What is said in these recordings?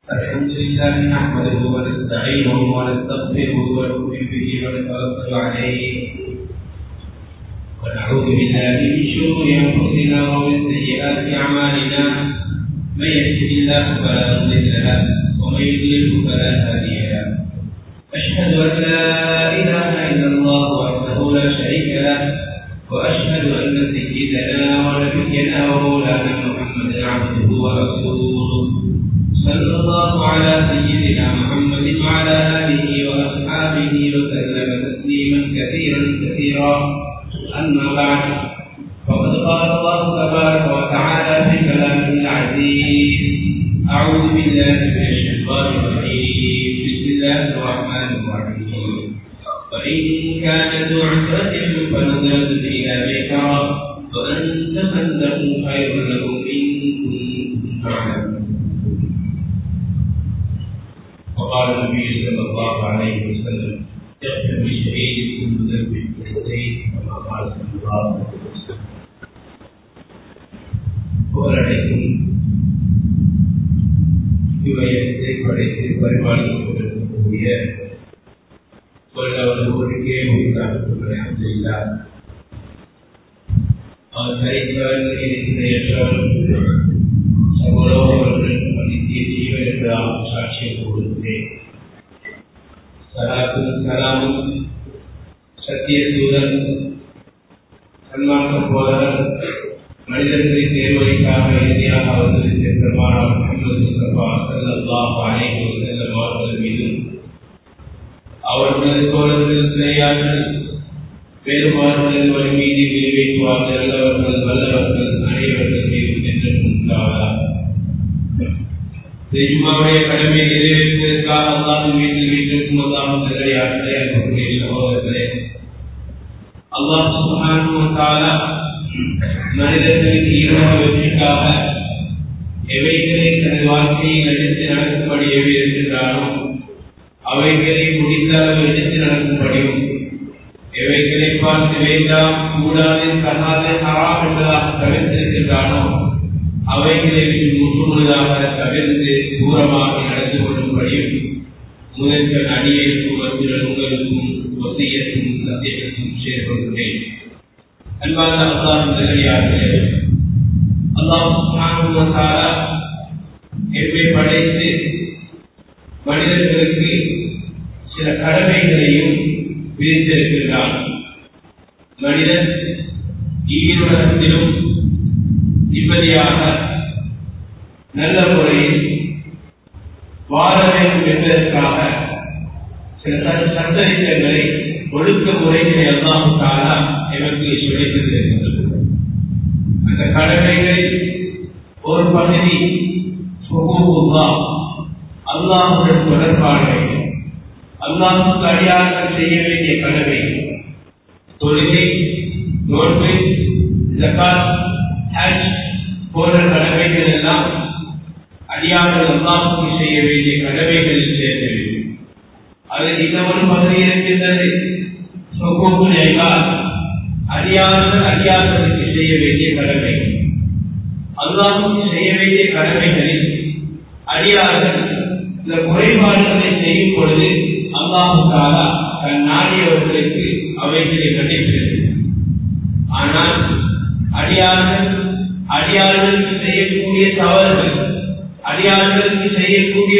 الحمد لله نحمده ونستعينه ونستغفره ونؤمن به ونتوكل عليه ونعوذ بالله من شرور انفسنا ومن سيئات اعمالنا من يهده الله فلا مضل له ومن يضلله فلا هادي له اشهد ان لا اله الا الله وحده لا شريك له واشهد ان سيدنا ونبينا ومولانا محمدا عبده ورسوله صلى الله على سيدنا محمد وعلى اله واصحابه وسلم تسليما كثيرا كثيرا اما بعد فقد قال الله تبارك وتعالى في كلامه العزيز اعوذ بالله من الشيطان الرجيم بسم الله الرحمن الرحيم وان كان ذو عسره فنظره الى ميسره وان تصدقوا خير لكم ان كنتم تعلمون وقال النبي صلى الله عليه وسلم يغفر للشهيد كل ذنب بالزيت كما قال صلى الله عليه وسلم புகழடைக்கும் இவையத்தை படைத்து பரிபாலித்துக் கொண்டிருக்கக்கூடிய ஒருவருக்கே உண்டாக அவர் சரித்தவன் இருக்கிற சகோதரர்கள் நித்திய ஜீவன் என்றால் சாட்சியம் கொடுக்கிறேன் சலாத்தும் சலாமும் சத்திய தூதன் சன்மார்க்க போதர் மனிதர்களை தேர்வதற்காக இறுதியாக அவர்களுக்கு பெருமானார் முகமது முஸ்தபா சல்லாஹ் அனைத்து செல்லும் அவர்கள் மீதும் அவர்களது தோழர்கள் சிறையார்கள் வேறுபாடுகளின் ஒரு மீது நிறைவேற்றுவார்கள் நல்லவர்கள் வல்லவர்கள் அனைவர்கள் மீதும் என்று உண்டாவதா ஜும்மாவுடைய கடமை நிறைவேற்றுவதற்காக அல்லாஹின் வீட்டில் வீட்டிற்கும் அல்லாஹும் நல்லடியார்களே அன்புடைய சகோதரர்களே அல்லாஹ் சுகானுவத்தாலா மனிதர்களுக்கு ஈரோடு வெற்றிக்காக எவைகளை தனது வாழ்க்கையில் எடுத்து நடக்கும்படி எவை இருக்கின்றானோ அவைகளை முடிந்தளவு எடுத்து நடக்கும்படியும் எவைகளை பார்த்து வேண்டாம் கூடாது தகாது ஹராம் என்பதாக தவிர்த்திருக்கின்றானோ அவைகளை முற்றுமுழுதாக தவிர்த்து தூரமாக நடந்து கொள்ளும்படியும் முதற்கண் அடியேற்கும் மத்தியில் உங்களுக்கும் ஒத்தியற்றும் சத்தியத்தும் சேர்க்கின்றேன் அன்பான அல்லாஹ் நல்லடியார்களே அல்லாஹ் எவ்வை படைத்து மனிதர்களுக்கு சில கடமைகளையும் விதித்திருக்கிறான் மனிதன் ஈருலகத்திலும் நிம்மதியாக நல்ல முறையில் வாழ வேண்டும் என்பதற்காக சில சந்தரித்தங்களை ஒழுக்க முறைகளை எல்லாம் தாரா எமக்கு சொல்லித்திருக்கின்றது அந்த கடமைகளில் ஒரு பகுதி அல்லாஹுடன் தொடர்பானவை அல்லாஹுக்கு அடியார்கள் செய்ய வேண்டிய கடமை தொழுகை நோன்பு ஜக்காத் ஹஜ் போன்ற கடமைகள் எல்லாம் அடியார்கள் அல்லாஹுக்கு செய்ய வேண்டிய கடமைகளில் சேர்க்க வேண்டும் அதில் இன்னொரு பகுதி இருக்கின்றது அடியார்கள் அடியார்களுக்கு செய்ய வேண்டிய கடமை அல்லாஹுக்கு செய்ய வேண்டிய கடமைகளில் அடியார்கள் இந்த குறைபாடுகளை செய்யும் பொழுது அல்லாஹுக்காக தன் நாடியவர்களுக்கு அவைகளை கண்டிக்கிறது ஆனால் அடியார்கள் அடியார்களுக்கு செய்யக்கூடிய தவறுகள் அடியார்களுக்கு செய்யக்கூடிய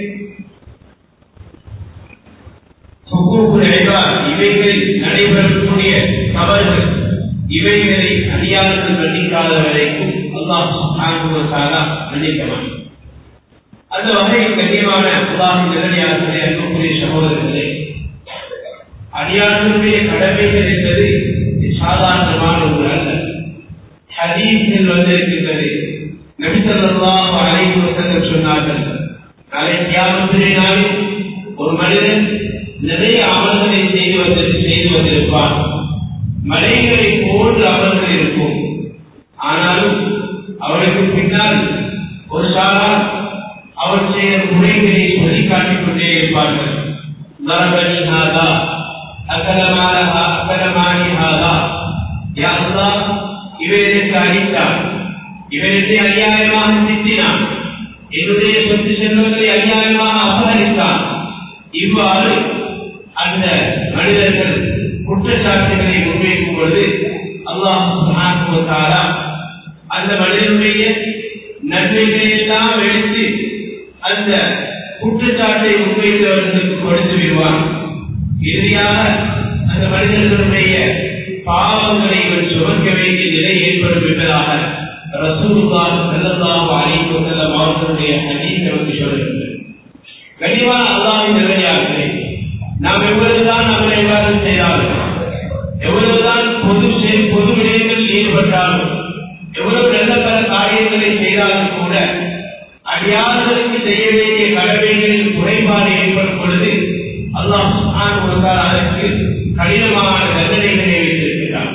இவைகளில் நடைபெறக்கூடிய தவறுகள் இவைகளை அடியார்கள் மன்னிக்காத வரைக்கும் அல்லாஹாலா மன்னிக்க மாட்டார் அந்த வகையில் கண்ணியமான அல்லாஹின் நிலையாளர்களே அன்புக்குரிய சகோதரர்களே அடியார்களுடைய கடமைகள் என்பது சாதாரணமான ஒரு அல்ல ஹதீஸில் வந்திருக்கின்றது நபிசல்லாஹ் அலைஹி வஸல்லம் சொன்னார்கள் நாளை கியாமத்திலே நாளில் ஒரு மனிதன் நிறைய அமல்களை செய்து வந்து செய்து வந்திருப்பான் மலைகளை போன்று அமல்கள் இருக்கும் ஆனாலும் அவருக்கு பின்னால் ஒரு சாரா அவர் செய்த முறைகளை வழிகாட்டிக் கொண்டே இருப்பார்கள் நரபலி ஹாதா அகலமானஹா அகலமானி ஹாதா யா அல்லாஹ் இவருக்கு அடித்தார் இவருக்கு அநியாயமாக திட்டினான் என்னுடைய சொத்து செல்வங்களை அநியாயமாக அபகரித்தான் இவ்வாறு அந்த மனிதர்கள் குற்றச்சாட்டுகளை முன்வைக்கும் பொழுது அல்லாஹ் அந்த மனிதனுடைய நன்மைகளை எல்லாம் எடுத்து அந்த குற்றச்சாட்டை முன்வைத்தவர்களுக்கு கொடுத்து விடுவான் இறுதியாக அந்த மனிதர்களுடைய பாவங்களை இவன் சுமக்க வேண்டிய நிலை ஏற்படும் என்பதாக ரசூலுல்லாஹ் ஸல்லல்லாஹு அலைஹி வஸல்லம் அவர்களுடைய ஹதீஸ் நமக்கு சொல்கிறது கனிவான அல்லாஹ்வின் நல்லடியார்களே நாம் எவ்வளவுதான் அவரை எவ்வாறு செய்தாலும் எவ்வளவுதான் பொது செய்- பொது விடயங்களில் ஈடுபட்டாலும் எவ்வளவு நல்ல பல காரியங்களை செய்தாலும் கூட அடியார்களுக்கு செய்ய வேண்டிய கடமைகளில் குறைபாடு ஏற்படும் பொழுது அல்லாஹ் சுப்ஹானஹு வ தஆலா அதற்கு கடினமான தண்டனைகளை வைத்திருக்கிறார்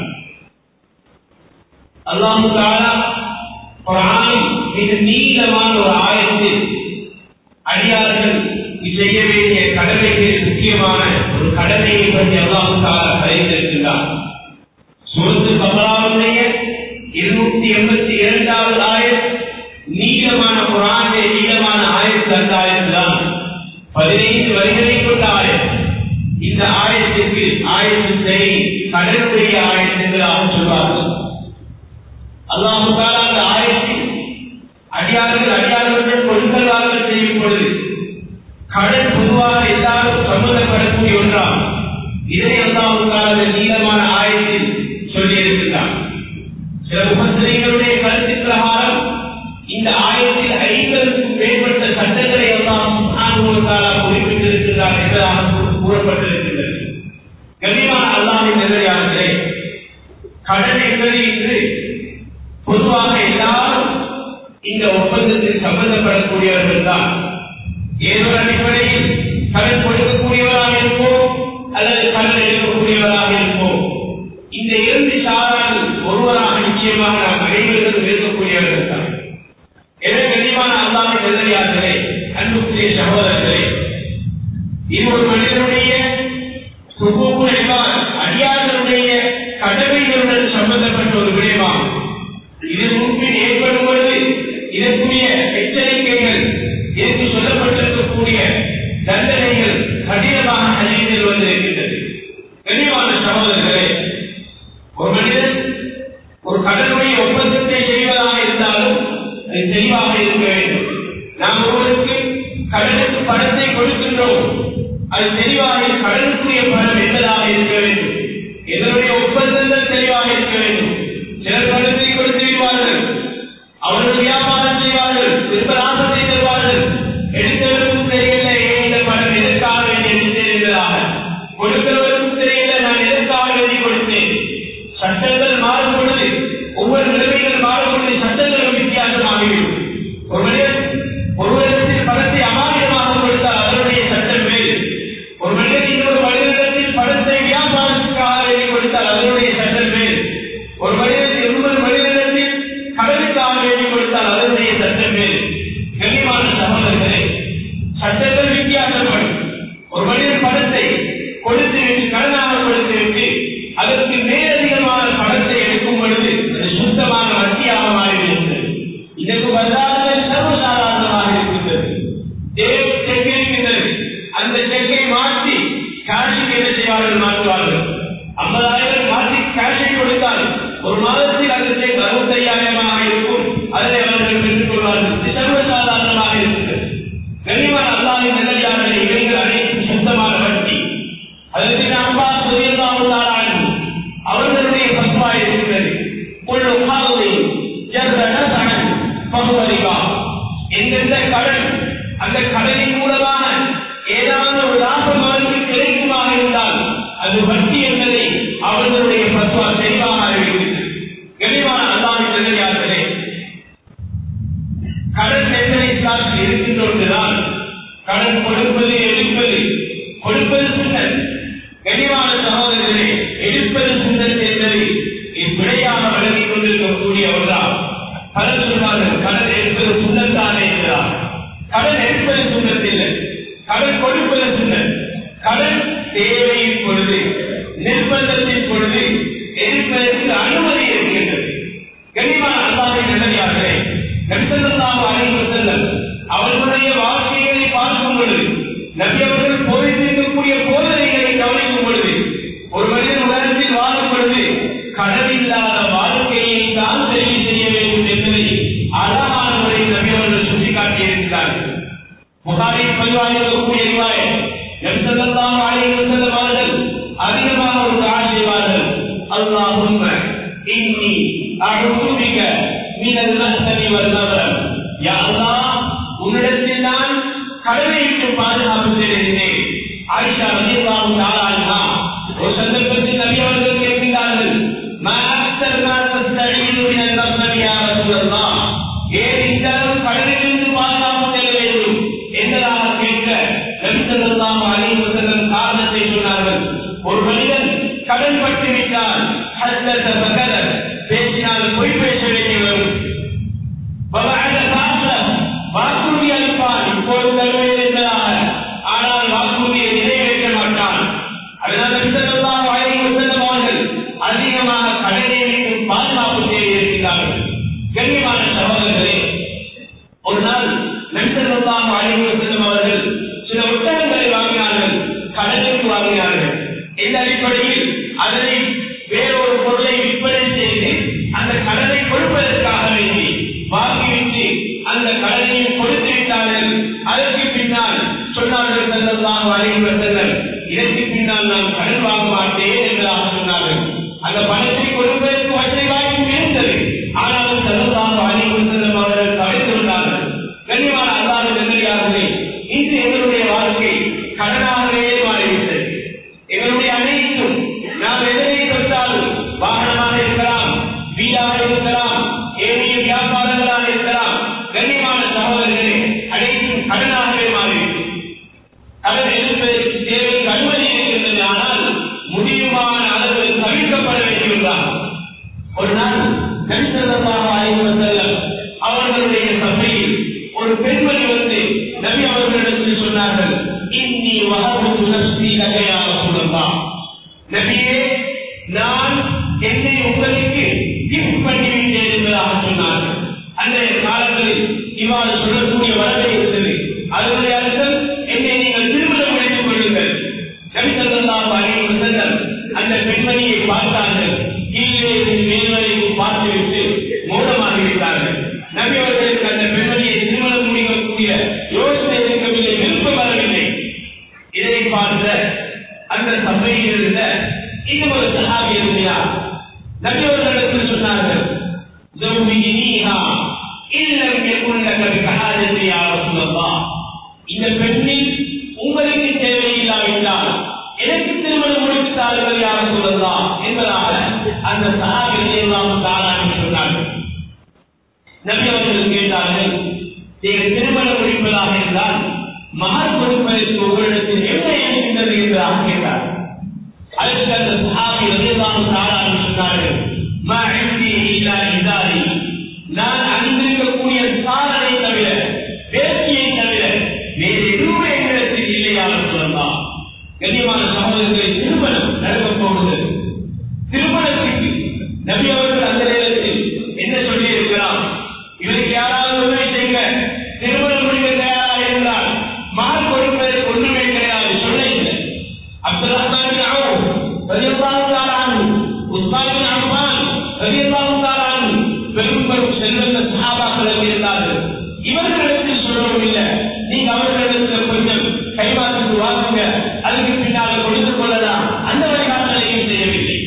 அல்லாஹு தாலா குரானில் மிக நீளமான ஒரு ஆயத்தில் அடியார்கள் செய்ய வேண்டிய கடமைகளில் முக்கியமான ஒரு கடமையை பற்றி அல்லாஹு தாலா அறிந்திருக்கிறார் சுரத்து கமலாவுடைய இருநூத்தி எண்பத்தி இரண்டாவது ஆயத் நீளமான குரானுடைய நீளமான ஆயத்து அந்த ஆயத்துதான் பதினைந்து வரிகளை கொண்ட ஆயத் இந்த ஆயத்திற்கு ஆயத்தை கடலுடைய ஆயத்துகளாக சொல்வார்கள் அல்லாஹு தாலா அந்த ஆயத்தில் அடியார்கள் அடியார்களுடன் கொடுக்கலாக செய்யும் பொழுது கடன் பொதுவாக எல்லாரும் சம்மதப்படக்கூடிய ஒன்றாம் இதை அல்லாஹு தாலா இந்த நீளமான ஆயத்தில் சொல்லியிருக்கிறார் சில முகத்திரைகளுடைய கருத்து பிரகாரம் இந்த ஆயத்தில் ஐம்பதுக்கும் மேற்பட்ட சட்டங்களை எல்லாம் சுப்ஹானஹு குறிப்பிட்டிருக்கிறார் என்பதாக கூறப்பட்டிருக்கிறது கனிமான அல்லாஹின் நிலையாளர்களே கடன் என்பது இன்று பொதுவாக எல்லாரும் இந்த ஒப்பந்தத்தில் சம்பந்தப்படக்கூடியவர்கள் தான் ஏதோ அடிப்படையில் கடன் கொடுக்கக்கூடியவராக இருப்போம் அல்லது கடன் எடுக்கக்கூடியவராக இருப்போம் இந்த இரண்டு சாரால் ஒருவராக நிச்சயமாக நாம் அனைவருக்கும் இருக்கக்கூடியவர்கள் தான் எனவே கனிமான அல்லாஹின் நிலையாளர்களே அன்புக்குரிய சகோதரர்களே இது ஒரு மனிதனுடைய சுகூக்கு என்பார் அடியார்களுடைய கடமைகளுடன் சம்பந்தப்பட்ட ஒரு விடயமாகும் இது முன்பின் ஏற்படும் பொழுது இதற்குரிய எச்சரிக்கைகள் இதற்கு சொல்லப்பட்டிருக்கக்கூடிய தண்டனைகள் கடினமாக அறிவியல் வந்திருக்கின்றது தெளிவான சகோதரர்களே ஒரு மனிதன் ஒரு கடனுடைய ஒப்பந்தத்தை செய்வதாக இருந்தாலும் அது தெளிவாக இருக்க வேண்டும் நாம் ஒருவருக்கு கடனுக்கு பணத்தை கொடுக்கின்றோம் அது தெளிவாக கடனுக்குரிய பணம் என்பதாக இருக்க வேண்டும் இதனுடைய ஒப்பந்தங்கள் தெளிவாக இருக்க வேண்டும் சிலர் பணத்தை கொடுத்து விடுவார்கள் அவர்கள் வியாபாரம் செய்வார்கள் விருப்பலாசத்தை தருவார்கள் எடுத்தவருக்கும் தெரியல ஏன் இந்த பணம் எதற்காக வேண்டி எடுத்தேன் என்பதாக கொடுக்கிறவருக்கும் தெரியல நான் எதற்காக வேண்டி கொடுத்தேன் சட்டங்கள் மாறும் பொழுது ஒவ்வொரு நிலைமைகள் மாறும் பொழுது சட்டங்களும் வித்தியாசமாகிவிடும் ஒரு மனிதன் ஒருவரிடத்தில் பணத்தை அமானியமாக கொடுத்தால் அதனுடைய சட்டம் வேறு ஒரு மனிதன் இன்னொரு மனிதனிடத்தில் பணத்தை வியாபாரத்துக்காக வேண்டி கொடுத்தால் அதனுடைய சட்டம் வேறு ஒரு மனிதன் இன்னொரு மனிதனிடத்தில் கடனுக்காக வேண்டி கொடுத்தால் அதனுடைய சட்டம் வேறு கண்ணியமான சகோதரர்களே சட்டங்கள் வித்தியாசப்படும் ஒரு மனிதன் பணத்தை கொடுத்து விட்டு கடனாக கொடுத்து விட்டு அதற்கு மேலதிகமான பணத்தை எடுக்கும் பொழுது அது சுத்தமான வட்டியாக மாறிவிடுகிறது இதற்கு பதிலாக சர்வசாதாரணமாக இருக்கின்றது தேவ செக் இருக்கின்றது அந்த செக்கை மாற்றி கேஷுக்கு என்ன செய்வார்கள் மாற்றுவார்கள் ஐம்பதாயிரம் மாற்றி கேஷை கொடுத்தால் ஒரு மாதத்தில் அந்த செக் அறுபத்தையாயிரமாக இருக்கும் அதனை அவர்கள் பெற்றுக் கொள்வார்கள் இது சர்வசாதாரணமாக இருக்கிறது கனிவான அல்லாஹின் நல்லடியார்கள் இவைகள் அனைத்தும் சுத்தமான வட்டி அதற்கு அம்பா சொல்லியிருந்தாலும் அவர்களுடைய பசுவா இருக்கிறது ஒரு உமாவை ஜர்ரனசனன் பகுவரிவா எந்தெந்த கடன் அந்த கடனின் மூலமாக ஏதாவது ஒரு லாபம் அவருக்கு கிடைக்குமாக இருந்தால் அது வட்டி என்பதை அவர்களுடைய பசுவா தெளிவாக அறிவிக்கிறது கனிவான அல்லாஹின் நல்லடியார்களே கடன் எத்தனை சாட்சி இருக்கின்ற ஒன்றுதான் கடன் கொடுப்பது எடுப்பது கொடுப்பது சுண்ணல் கனிவான சகோதரர்களே எடுப்பது சுண்ணல் என்பது இவ்விடையாக வழங்கிக் கொண்டிருக்கக்கூடிய ஒன்றாம் பலர் சொல்வார்கள் கடன் எடுப்பது சுண்ணல் தானே என்கிறார் கடன் எடுப்பது சுண்ணத்தில்லை கடன் கொடுப்பது சுண்ணல் கடன் தேவையின் பொழுது நிர்பந்தத்தின் பொழுது எடுப்பதற்கு அனுமதி இருக்கின்றது கனிவான அல்லாஹை நல்லதார்களே நபிசல்லாஹு அலைஹி வஸல்லம் புகாரில் பதிவாகிருக்கக்கூடிய ரிவாயத் எம்சல்லாஹு அலைஹி வஸல்லம் அவர்கள் அதிகமாக ஒரு துஆ செய்வார்கள் அல்லாஹும்ம இன்னி அஊது பிக மினல் மஹ்சனி வல் மக்ரம் யா அல்லாஹ் உன்னிடத்தில் நான் கடனை விட்டு பாதுகாப்பு தேடுகிறேன் ஆயிஷா ரலியல்லாஹு தஆலா அன்ஹா ஒரு சந்தர்ப்பத்தில் நபி அவர்கள் கேட்கிறார்கள் மா அக்ஸர் மா தஸ்தஈது மினல் மக்ரம் யா ரசூலல்லாஹ் ஏன் இந்த அளவு கடனிலிருந்து பாதுகாப்பு தேட வேண்டும் என்பதாக கேட்க நபி ஸல்லல்லாஹு அலைஹி வஸல்லம் காரணத்தை சொன்னார்கள் ஒரு மனிதன் கடன் பட்டு விட்டால் ஹஸ்ஸத ஃபகத பேசினால் பொய் பேச வேண்டி வரும் வவஅத காச வாக்குறுதி அளிப்பான் இப்போது தருவேன் என்பதாக ஆனால் வாக்குறுதியை நிறைவேற்ற மாட்டான் அதனால் நபி ஸல்லல்லாஹு அலைஹி வஸல்லம் அவர்கள் அதிகமாக கடனை விட்டு பாதுகாப்பு தேடி இருக்கிறார்கள் கண்ணியமான சகோதரர்களே ஒரு நாள் நபிசல்லாஹு அலைஹி வஸல்லம் அவர்கள் சில ஒட்டகங்களை வாங்கினார்கள் கடனுக்கு வாங்கினார்கள் இந்த அடிப்படையில் அதனை வேறொரு பொருளை விற்பனை செய்து அந்த கடனை கொடுப்பதற்காக வேண்டி வாங்கிவிட்டு அந்த கடனையும் கொடுத்து விட்டார்கள் அதற்கு பின்னால் சொன்னார்கள் சல்லல்லாஹு அலைஹி வஸல்லம் இதற்கு பின்னால் நான் கடன் வாங்க மாட்டேன் என்பதாக சொன்னார்கள் அந்த பணத்தை கொடுப்பதற்கு வசதி வாய்ப்பு இருந்தது ஆனாலும் சல்லல்லாஹு அலைஹி வஸல்லம் அவர்கள் தவிர்த்து விட்டார்கள் கண்ணியமான அல்லாஹ் நெருங்கியாகவே இன்று எங்களுடைய வாழ்க்கை கடனாகவே மாறிவிட்டது எங்களுடைய அனைத்தும் நாம் எதனை தொட்டாலும் வாகனமாக இருக்கலாம் வீடாக இருக்கலாம் ஏனைய வியாபாரங்களாக இருக்கலாம் கண்ணியமான சகோதரர்களே அனைத்தும் கடனாகவே மாறிவிட்டது கடன் எடுப்பதற்கு தேவைக்கு அனுமதி இருக்கின்றது ஆனால் முடியுமான அளவில் தவிர்க்கப்பட வேண்டியுள்ளார் ஒரு நாள் நபிசல்லாஹு அலைஹி வஸல்லம் அவர்களுடைய சபையில் ஒரு பெண்மணி வந்து நபி அவர்களிடத்தில் சொன்னார்கள் இன்னி வஹபு நஃப்ஸி லக யா ரசூலல்லாஹ் நபியே நான் என்னை உங்களுக்கு கிஃப்ட் பண்ணிவிட்டேன் என்பதாக சொன்னார்கள் அன்றைய காலங்களில் இவ்வாறு சொல்லக்கூடிய வரவே இருந்தது அதனுடைய அர்த்தம் என்னை நீங்கள் திருமணம் முடித்துக் கொள்ளுங்கள் நபி ஸல்லல்லாஹு அலைஹி வஸல்லம் அந்த பெண்மணியை பார்த்தார்கள் கீழே இருந்து மேல் வரைக்கும் பார்த்துவிட்டு மௌனமாகி விட்டார்கள் நபி அவர்களுக்கு அந்த பெண்மணியை திருமணம் முடிக்கக்கூடிய யோசனை இருக்கவில்லை விருப்பம் வரவில்லை இதை பார்த்த அந்த சபையில் இருந்த இன்னும் ஒரு சஹாபி இருந்தார் நபி அவர்களுக்கு சொன்னார்கள் زوجنيها إن لم يكن لك بحاجة يا رسول الله இந்த பெண்ணில் உங்களுக்கு தேவையில்லாவிட்டால் எனக்கு திருமணம் முடித்தார்கள் யார் சொல்லலாம் என்பதாக அந்த சஹாபிகளை எல்லாம் தாராணி சொன்னார்கள் நபி அவர்கள் கேட்டார்கள் நீங்கள் திருமணம் முடிப்பதாக இருந்தால் மகர் கொடுப்பதற்கு உங்களிடத்தில் என்ன இருக்கின்றது என்பதாக கேட்டார்கள் அதற்கு அந்த சஹாபி எல்லாம் தாராணி சொன்னார்கள் மா இந்தி இல்லா இதாரி நான் அணிந்திருக்கக்கூடிய சாதனை தவிர வேஷ்டியை தவிர வேறு எதுவுமே எங்களிடத்தில் இல்லையாலும் சொல்லலாம் கண்ணியமான சகோதரர்களை திருமணம் நடக்கப் போகுது திருமணத்துக்கு நபி அவர்கள் அந்த நேரத்தில் என்ன சொல்லி இருக்கிறார் இவருக்கு யாராவது உதவி செய்யுங்க திருமணம் முடிக்க தயாராக இருந்தால் மகன் கொடுப்பதற்கு ஒன்றுமே கிடையாது சொல்ல இல்லை அப்துல் ரஹ்மான் பின் அவுஃப் ரலியல்லாஹு தஆலா அன்ஹு உஸ்மான் பின் அஃபான் ரலியல்லாஹு தஆலா அன்ஹு பெரும் பெரும் செல்வந்த சஹாபாக்கள் இருந்தார்கள் இவர்களிடத்தில் சொல்லவும் இல்லை நீங்க அவர்களிடத்தில் கொஞ்சம் கைமாற்றுக்கு வாங்குங்க அதுக்கு பின்னால் கொடுத்து கொள்ளலாம் அந்த வழிகாட்டலையும் செய்யவில்லை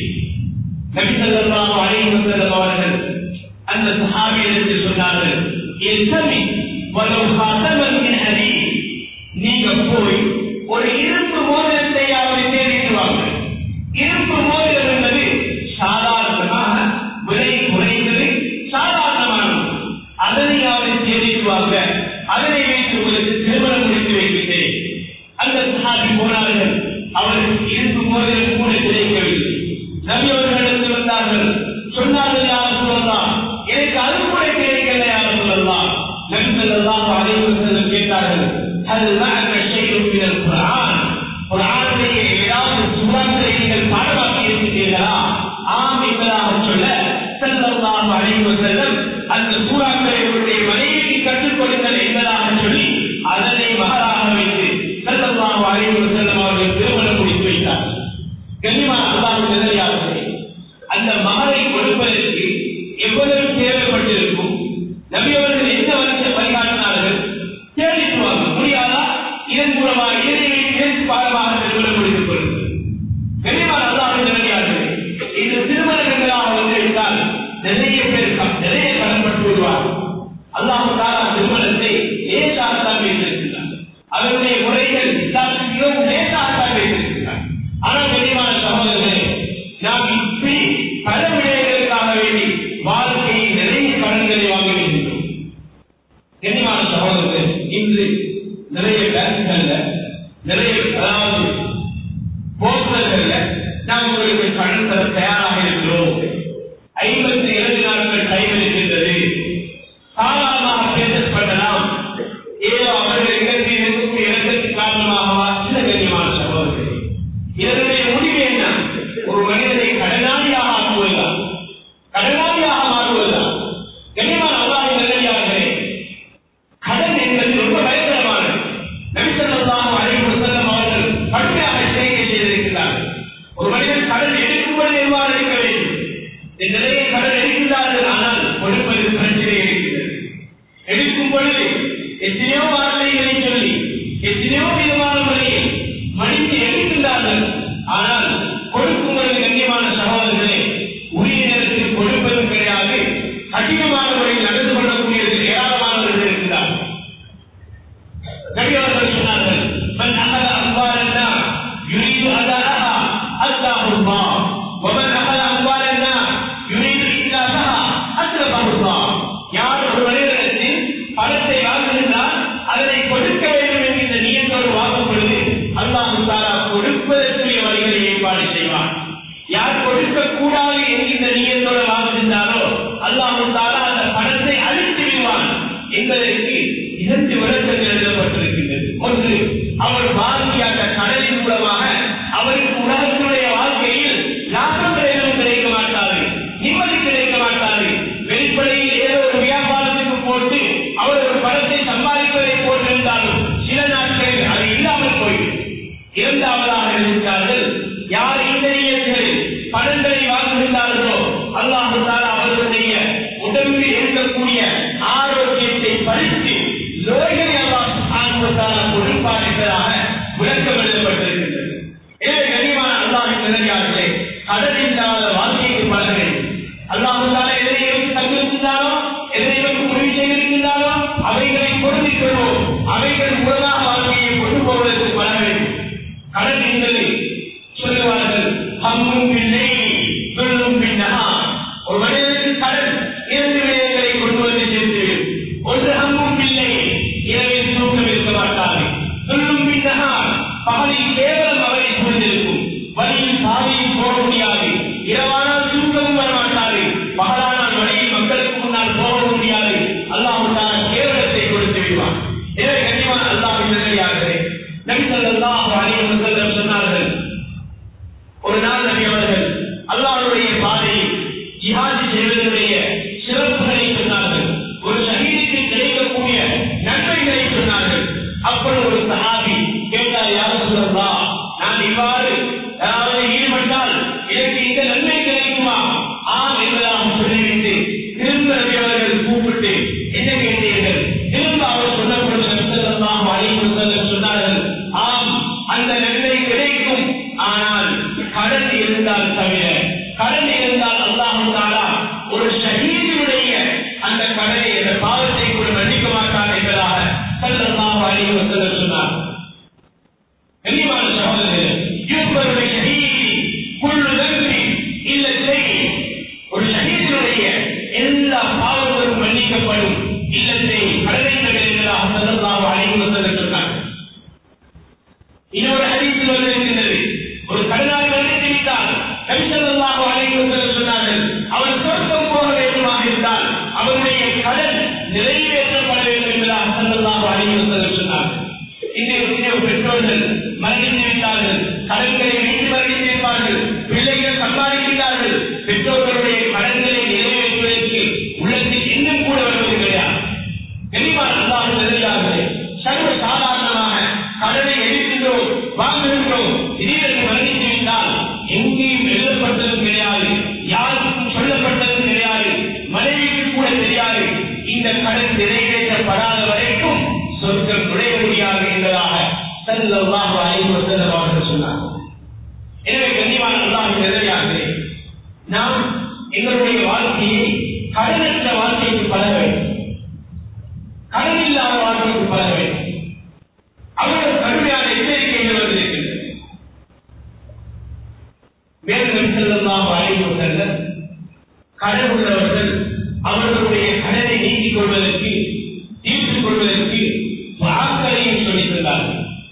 நபி ஸல்லல்லாஹு அலைஹி வஸல்லம் அவர்கள் அந்த சஹாபியிடத்தில் சொன்னார்கள் எத்தமி வலவு ஹாதமன் மின் ஹதீத் நீங்க போய் ஒரு இரும்பு மோதிரத்தையாவது தேடிட்டு வாங்க இரும்பு மோதிரம் என்பது சாதாரணமாக விலை குறைந்தது சாதாரணமானது அதனையாவது தேடிட்டு வாங்க அதனை வைத்து உங்களுக்கு திருமணம் முடித்து வைக்கின்றேன் அந்த சஹாபி போனார்கள் அவருக்கு இரும்பு மோதிரம் கூட கிடைக்கவில்லை நபி அவர்களிடத்தில் வந்தார்கள் சொன்னார்கள் யாரும் சொல்லலாம் எனக்கு அது கூட கிடைக்கல யாரும் சொல்லலாம் நபி ஸல்லல்லாஹு அலைஹி வஸல்லம் கேட்டார்கள் ஹல் மஅக ஷைஉன் மினல் குர்ஆன் குர்ஆனுடைய ஏதாவது சூறாக்களை நீங்கள் பாடமாக்கி இருக்கிறீர்களா ஆம் என்பதாக சொல்ல ஸல்லல்லாஹு அலைஹி வஸல்லம் அந்த சூறாக்களை உங்களுடைய மனைவிக்கு கற்றுக் கொடுங்கள் என்பதாக சொல்லி அதனை மகராக வைத்து ஸல்லல்லாஹு அலைஹி வஸல்லம் அவர்கள் திருமணம் முடித்து வைத்தார் கண்ணியமான அல்லாஹ் நிலையாளர்களே அந்த மகரை கொடுப்பதற்கு எவ்வளவு தேவைப்பட்டிருக்கும் நபி அவர்கள் எந்த வரிசை வழிகாட்டினார்கள் தேடிட்டு வாங்க முடியாதா இடங்கள்ல நிறைய அதாவது போக்குவரத்துல நாம் உங்களுக்கு கடன் தர தயாராக இருக்கிறோம் ஐம்பத்தி இரண்டு நாட்கள் டைம் இருக்கின்றது சாதாரணமாக பேசஸ் பண்ணலாம் ஏதோ அவர்கள் எங்களுக்கு இருக்கக்கூடிய இறக்கத்தின் காரணமாகவா சில கண்ணியமான சகோதரர்கள் இதனுடைய முடிவு என்ன ஒரு மனிதனை கடனாளியாக ஆக்குவதுதான் கடனாளியாக மாறுவதுதான் கண்ணியமான அல்லாஹ் நல்லடியார்களே கடன் என்பது ரொம்ப பயங்கரமானது நபிசல்லாஹு அலைஹி வஸல்லம் அவர்கள் கடுமையாக எச்சரிக்கை செய்திருக்கிறார்கள் ஒரு மனிதன் கடன் எடுக்கும்போது எவ்வாறு எடுக்க வேண்டும் இந்த நிலையை கடன் எடுக்கிறார்கள் ஆனால் கொடுப்பது பிரச்சனை இருக்கிறது எடுக்கும் பொழுது எத்தனையோ வார்த்தைகளை சொல்லி எத்தனையோ விதமான முறையில் மனித எடுக்கின்றார்கள் ஆனால் கொடுக்கும் பொழுது கண்ணியமான சகோதரர்களே உரிய நேரத்தில் கொடுப்பதும் கிடையாது அதிகமான முறையில் நடந்து கொள்ளக்கூடியது ஏராளமானவர்கள் இருக்கிறார்கள் நபியவர்கள் சொன்னார்கள் மன் அகல அம்பாலன்னா யுரீது அதாரஹா அல்லாஹுல்லாஹ் வமன் அகல அம்பாலன்னா யுரீது இல்லாதஹா அஸ்ரஃபஹுல்லாஹ் யார் ஒரு மனிதனிடத்தில் பணத்தை வாங்குகின்றார் அதனை கொடுக்க வேண்டும் என்கின்ற நியத்தோடு வாங்கும் பொழுது அல்லாஹு தாலா கொடுப்பதற்குரிய வழிகளை ஏற்பாடு செய்வார் யார் கொடுக்க கூடாது என்கின்ற நியத்தோடு வாங்குகின்றாரோ அல்லாஹு தாலா அந்த பணத்தை அழித்து விடுவான் என்பதற்கு இரண்டு விளக்கங்கள் எழுதப்பட்டிருக்கின்றது ஒன்று அவர் வாங்கிய அந்த கடலின் மூலமாக அவருக்கு உலகத்தினுடைய வாழ்க்கையில் லாபம் எதுவும் கிடைக்க மாட்டாது நிம்மதி கிடைக்க மாட்டாது வெளிப்படையில் ஏதோ ஒரு வியாபாரத்துக்கு போட்டு அவர் ஒரு பணத்தை சம்பாதிப்பதை போட்டிருந்தாலும் சில நாட்களில் அது இல்லாமல் போய்விடும் இரண்டாவதாக இருக்கிறார்கள் யார் இந்த நியதிகளில் பணங்களை வாங்குகின்றார்களோ அல்லாஹு தாலா அவர்களுடைய உடம்பில் இருக்கக்கூடிய ஆரோக்கியத்தை பறித்து நோய்களை அல்லாஹ் சுப்ஹானஹு வ தஆலா கொடுப்பார் என்பதாக விளக்கம் எழுதப்பட்டிருக்கின்றது எனவே கனிமான அல்லாஹின் நிலையாளர்களே கடன் இல்லாத வாழ்க்கைக்கு பழக வேண்டும் அல்லாஹு தாலா எதை எனக்கு தந்திருக்கின்றாரோ எதை எனக்கு முடிவு செய்திருக்கின்றாரோ அவைகளை பொருந்திக் கொள்வோம் அவைகள் மூலமாக வாழ்க்கையை கொண்டு போவதற்கு பழக வேண்டும் கடன் என்பது சொல்லுவார்கள் ஹம்மும் பிள்ளை சொல்லும் பின்னஹா ஒரு மனிதனுக்கு கடன் இரண்டு விடயங்களை கொண்டு வந்து சேர்த்துவிடும் ஒன்று ஹம்மும் பிள்ளை இரவில் தூக்கம் இருக்க மாட்டாது சொல்லும் பின்னஹா பகலில் கேவலம் அவரை சூழ்ந்திருக்கும் வழியில் பாதையில் போக முடியாது இரவானால் தூக்கமும் வர மாட்டாது பகலானால் வழியில் மக்களுக்கு முன்னால் போக முடியாது அல்லாஹ் தான கேவலத்தை கொடுத்து விடுவான் எனவே கண்டிப்பான அல்லாஹ் நிலையாகவே நபி ஸல்லல்லாஹு அலைஹி வஸல்லம் சொன்னார்கள் ஒரு நாள் நபி அவர்கள் அல்லாஹ்வுடைய பாதையில் ஜிஹாது செய்வதனுடைய சிறப்புகளை சொன்னார்கள் ஒரு ஷஹீதுக்கு கிடைக்கக்கூடிய நன்மைகளை சொன்னார்கள் அப்பொழுது ஒரு சஹாபி கேட்டார் யார் சொல்லலாம் நான் இவ்வாறு அதாவது ஈடுபட்டால் எனக்கு இந்த நன்மை கிடைக்குமா ஆம் என்பதாக சொல்லிவிட்டு திரும்ப நபி அவர்கள் கூப்பிட்டு என்ன கேட்டீர்கள் திரும்ப அவர் சொன்னபொழுது நபி ஸல்லல்லாஹு அலைஹி வஸல்லம் சொன்னார்கள் ஆம் அந்த நன்மை கிடைக்கும் ஆனால் கடன் இருந்தால் தவிர கடன் இருந்தால் அல்லாஹு தாலா ஒரு ஷஹீதினுடைய அந்த கடனை அந்த பாவத்தை கூட மன்னிக்க மாட்டான் என்பதாக ஸல்லல்லாஹு அலைஹி வஸல்லம் சொன்னார் கண்ணியமான சகோதரர்களே யூப்பருடைய ஷஹீதி குள்ளு தம்பி இல்ல செய் ஒரு ஷஹீதினுடைய எல்லா பாவங்களும் மன்னிக்கப்படும் இல்லத்தை கடனை தவிர்க்கிறதாக ஸல்லல்லாஹு அலைஹி வஸல்லம் சொன்னார் இன்னொரு ஹதீஸில் வந்திருக்கின்றது ஒரு கடனாளி மன்னித்து விட்டால் நபி ஸல்லல்லாஹு அலைஹி வஸல்லம் சொன்னார்கள் அவர் சொர்க்கம் போக வேண்டுமாக இருந்தால் அவருடைய கடன் நிறைவேற்றப்பட வேண்டும் என்பதாக ஸல்லல்லாஹு அலைஹி வஸல்லம் சொன்னார்கள் இன்று எத்தனையோ பெற்றோர்கள் மரணித்து விட்டார்கள் கடன்களை வைத்து மரணித்திருப்பார்கள் பிள்ளைகள் சம்பாதிக்கிறார்கள் பெற்றோர்களுடைய கடன்களை நிறைவேற்றுவதற்கு உள்ளத்தில் இன்னும் கூட வருவது கிடையாது கனிமான் அல்லாஹ் நிலையாகவே சர்வ சாதாரணமாக கடனை எடுக்கின்றோம் வாங்குகின்றோம் திடீரென்று மரணித்து விட்டால் எங்கேயும் எழுதப்பட்டதும் கிடையாது யாருக்கும் சொல்லப்பட்டதும் கிடையாது மனைவிக்கு கூட தெரியாது இந்த கடன் நிறைவேற்றப்படாத வரைக்கும் சொர்க்கம் நுழைய முடியாது என்பதாக ஸல்லல்லாஹு அலைஹி வஸல்லம் அவர்கள் சொன்னார் எனவே கண்ணியமான அல்லாஹ் நிலையாகவே நாம் எங்களுடைய வாழ்க்கையை கடனற்ற வாழ்க்கைக்கு பழக வேண்டும் கடன் இல்லாத வாழ்க்கைக்கு பழக வேண்டும் அவ்வளவு கடுமையான எச்சரிக்கைகள் வந்திருக்கின்றன மேலும் செல்லலாம் அழைவு செல்ல கடன் உள்ளவர்கள் அவர்களுடைய கடனை நீக்கிக் கொள்வதற்கு தீர்த்துக் கொள்வதற்கு வாக்களையும் சொல்லித் தந்தார்கள்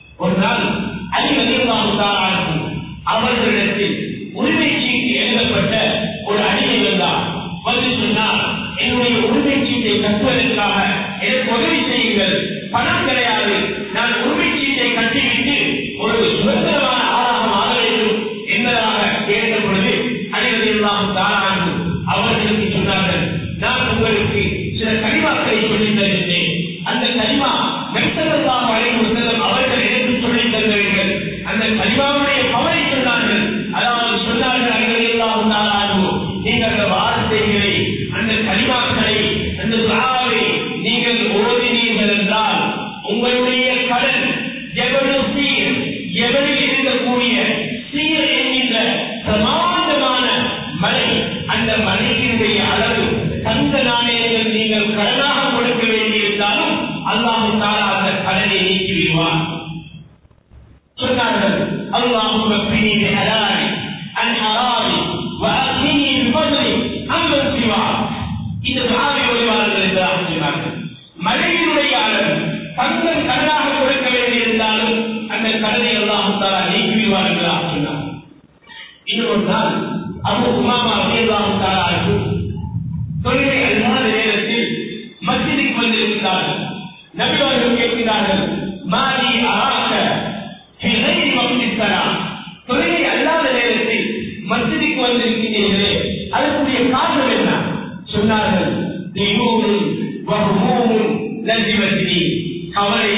اللهم اكفني بحلالك عن حرامك واغنني بفضلك عمن سواك இந்த துஆவை ஓதுவார்கள் என்றார் சொன்னார்கள் மழையினுடைய அளவு தங்கள் கடனாக கொடுக்க வேண்டியிருந்தாலும் அந்த கடனை அல்லாஹ் தாலா நீக்கி விடுவார்கள் சொன்னார் இன்னொரு நாள் அபு உமாமா ரலியல்லாஹு தஆலா அன்ஹு தொழுகை அல்லாத நேரத்தில் மஸ்ஜிதுக்கு வந்திருக்கிறார்கள் நபி அவர்கள் கேட்கிறார்கள் மாலி அராக ஃபி கைரி வக்தி ஸலாம் தொழுகை அல்லாத நேரத்தில் மஸ்ஜிதுக்கு வந்திருக்கிறீர்களே அதற்குரிய காரணம் என்ன சொன்னார்கள் தியூனும் வஹ்மூமும் லஜிவத்னி கவலை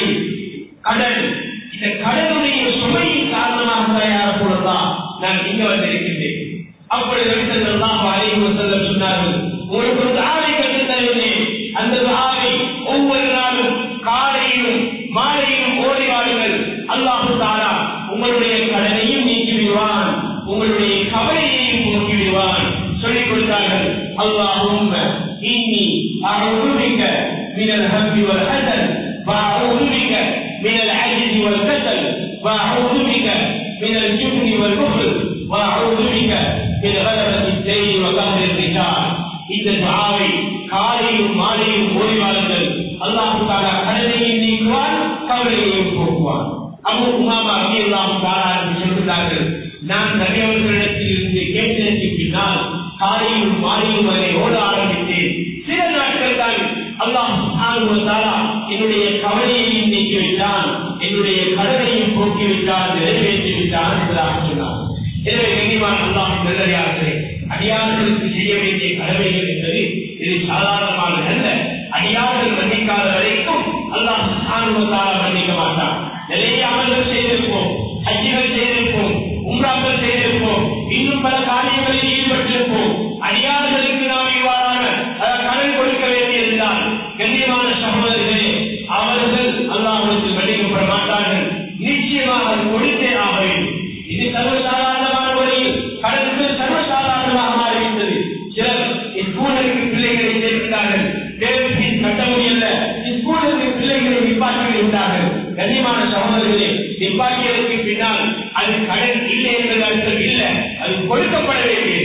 கடல் இந்த கடலுடைய சுமையின் காரணமாக தயார போலதான் நான் இங்க வந்திருக்கின்றேன் அப்பொழுது நபி ஸல்லல்லாஹு அலைஹி வஸல்லம் சொன்னார்கள் உங்களுக்கு ஒரு துஆவை கற்றுத் தருகிறேன் அந்த துஆவை ஒவ்வொரு நாளும் காலையிலும் மாலையிலும் ஓடி வாருங்கள் அல்லாஹ் தஆலா உங்களுடைய கடனையும் நீக்கி விடுவான் உங்களுடைய கவலையையும் போக்கி விடுவான் சொல்லிக் கொடுத்தார்கள் அல்லாஹும்ம இன்னி அஊது பிக மினல் ஹம்மி வல் ஹஸன் وأعوذ بك من العجز والكسل وأعوذ بك من الجبن والبخل وأعوذ بك من غلبة الدين وقهر الرجال இந்த துஆவை காலையும் மாலையும் ஓடிவாருங்கள் அல்லாஹ் தாலா கடனையும் நீக்குவான் கவலையையும் போக்குவான் அபு உமாமா ரலியல்லாஹு தஆலா என்று சொல்கிறார்கள் நான் நபியவர்களிடத்தில் இருந்து கேட்டதற்கு பின்னால் காலையும் மாலையும் அதை ஓட ஆரம்பித்தேன் சில நாட்கள் தான் அல்லாஹ் சுப்ஹானஹு வ தஆலா என்னுடைய கவலையையும் நீக்கி விட்டான் என்னுடைய கடனையும் போக்கி விட்டான் நிறைவேற்றி விட்டான் என்பதாக சொன்னார் எனவே கண்ணியமான அல்லாஹ் நல்லடியார்களே அடியார்களுக்கு செய்ய வேண்டிய கடமைகள் என்பது இது சாதாரணமானது அல்ல அடியார்கள் மன்னிக்காத வரைக்கும் அல்லாஹ் சுப்ஹானஹு வ தஆலா மன்னிக்க மாட்டான் நிறைய அமல்கள் செய்திருப்போம் ஹஜ்ஜிகள் செய்திருப்போம் உம்ராக்கள் செய்திருப்போம் இன்னும் பல காரியங்களில் ஈடுபட்டிருப்போம் அடியார்களுக்கு நாம் இவ்வாறான அஹ், கடன் கொடுக்க வேண்டியிருந்தால் கண்ணியமான சகோதரர்களே அவர்கள் அல்லாஹ்விடத்தில் மன்னிக்கப்பட மாட்டார்கள் நிச்சயமாக அது கொடுத்தே ஆக வேண்டும் இது சர்வசாதாரணமான முறையில் கடன்கள் சர்வசாதாரணமாக மாறிவிட்டது சிலர் ஸ்கூலுக்கு பிள்ளைகளை சேர்க்கிறார்கள் தேவத்தின் கட்ட முடியல ஸ்கூலுக்கு பிள்ளைகளை நிப்பாட்டி விட்டார்கள் கண்ணியமான சகோதரர்களே நிப்பாட்டியதற்கு பின்னால் அது கடன் இல்லை என்பது அர்த்தம் இல்லை அது கொடுக்கப்பட வேண்டியது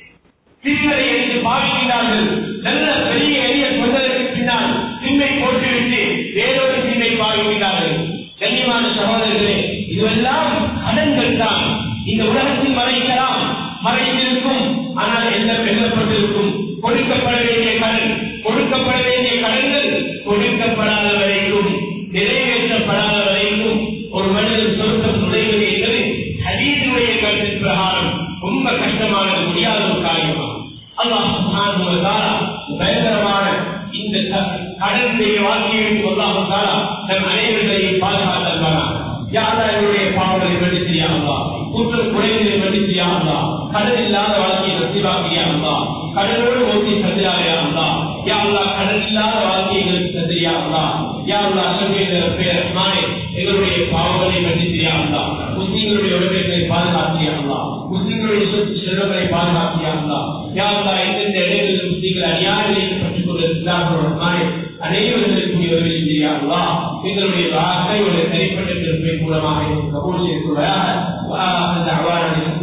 சிறுவரை எடுத்து பாவிக்கிறார்கள் நல்ல பெரிய எளிய சொந்தருக்கு பின்னால் சிம்மை போட்டுவிட்டு வேறொரு சிம்மை பாவிக்கிறார்கள் கண்ணியமான சகோதரர்களே இதுவெல்லாம் கடன்கள் தான் இந்த உலகத்தில் மறைக்கலாம் மறைந்திருக்கும் ஆனால் எல்லாம் எழுதப்பட்டிருக்கும் கொடுக்கப்பட வேண்டிய கடன் கொடுக்கப்பட வேண்டிய கடன்கள் கொடுக்கப்படாத வரைக்கும் நிறைவேற்றப்படாத வரைக்கும் ஒரு மனிதன் சொர்க்கம் நுழைவது என்பது ஹதீஸுடைய கருத்தின் பிரகாரம் ரொம்ப கஷ்டமானது முடியாத ஒரு காரியமாகும் அல்லாஹ் சுப்ஹானஹு வ தஆலா பயங்கரமான இந்த க- கடனுடைய வாழ்க்கையை அல்லாஹ் தஆலா நம் அனைவர்களையும் பாதுகாத்தல்வானா யா அல்லாஹ் என்னுடைய பாவங்களை மன்னிச்சியா அல்லாஹ் குற்றம் குறைகளை மன்னிச்சியா அல்லாஹ் கடன் இல்லாத வாழ்க்கையை நசிவாக்கியா அல்லாஹ் கடனோடு ஓட்டி தந்திராயா அல்லாஹ் யா அல்லாஹ் கடன் இல்லாத வாழ்க்கையை எங்களுக்கு தந்திரியா அல்லாஹ் யா அல்லாஹ் அசல்கிற பேர் ரஹ்மானே எங்களுடைய பாவங்களை மன்னிச்சியா அல்லாஹ் முஸ்லிம்களுடைய உடமைகளை பாதுகாத்தியா அல்லாஹ் முஸ்லிம்களுடைய சொத்து செல்வங்களை பாதுகாத்தியா அல்லாஹ் யா அல்லாஹ் எந்தெந்த இடங்களில் முஸ்லிம்கள் அநியாயங்களை பற்றிக் கொண்டிருக்கிறார்கள் ரஹ்மானே அனைவர்களுக்கும் உதவி செய்யா அல்லாஹ் எங்களுடைய வார்த்தையுடைய தனிப்பட்ட திருப்பை மூலமாக கபூல் செய்து கொள்வாயாக